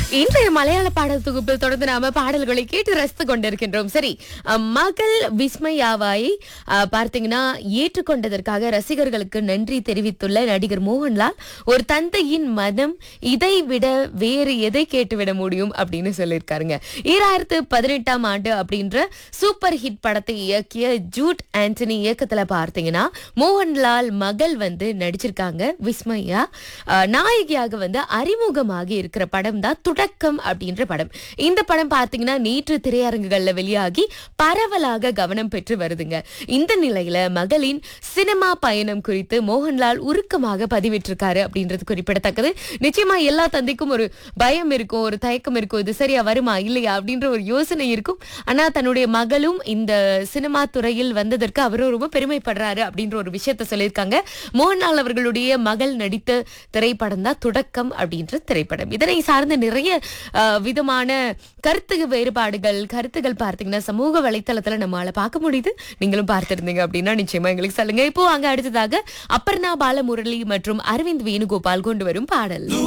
இன்றைய மலையாள பாடல் தொகுப்பில் தொடர்ந்து நாம பாடல்களை கேட்டு ரசித்துக் கொண்டிருக்கின்றோம் சரி அஹ், மகள் விஸ்மயாவாய் அஹ், பார்த்தீங்கன்னா ஏற்றுக்கொண்டதற்காக ரசிகர்களுக்கு நன்றி தெரிவித்துள்ள நடிகர் மோகன்லால் ஒரு தந்தையின் மனம் இதை விட வேறு எதை கேட்டுவிட முடியும் அப்படின்னு சொல்லியிருக்காருங்க ஈராயிரத்து பதினெட்டாம் ஆண்டு அப்படின்ற சூப்பர் ஹிட் படத்தை இயக்கிய ஜூட் ஆண்டனி இயக்கத்துல பார்த்தீங்கன்னா மோகன்லால் மகள் வந்து நடிச்சிருக்காங்க விஸ்மயா அஹ், நாயகியாக வந்து அறிமுகமாகி இருக்கிற படம் தான் துடக்கம் அப்படின்ற படம் இந்த படம் பார்த்தீங்கன்னா நேற்று திரையரங்குகள்ல வெளியாகி பரவலாக கவனம் பெற்று வருதுங்க இந்த நிலையில மகளின் சினிமா பயணம் குறித்து மோகன்லால் உருக்கமாக பதிவிட்டிருக்காரு அப்படின்றது குறிப்பிடத்தக்கது நிச்சயமா எல்லா தந்தைக்கும் ஒரு பயம் இருக்கும் ஒரு தயக்கம் இருக்கும் இது சரியா வருமா இல்லையா அப்படின்ற ஒரு யோசனை இருக்கும் ஆனா தன்னுடைய மகளும் இந்த சினிமா துறையில் வந்ததற்கு அவரும் ரொம்ப பெருமைப்படுறாரு அப்படின்ற ஒரு விஷயத்த சொல்லியிருக்காங்க மோகன்லால் அவர்களுடைய மகள் நடித்த திரைப்படம் தான் துடக்கம் அப்படின்ற திரைப்படம் இதனை சார்ந்த நிறைய அஹ், விதமான கருத்து வேறுபாடுகள் கருத்துகள் பார்த்தீங்கன்னா சமூக வலைத்தளத்துல நம்மளால பார்க்க முடியுது நீங்களும் பார்த்திருந்தீங்க அப்படின்னா நிச்சயமா எங்களுக்கு சொல்லுங்க இப்போ அங்க அடுத்ததாக அப்பர்ணா பாலமுரளி மற்றும் அரவிந்த் வேணுகோபால் கொண்டு வரும் பாடல்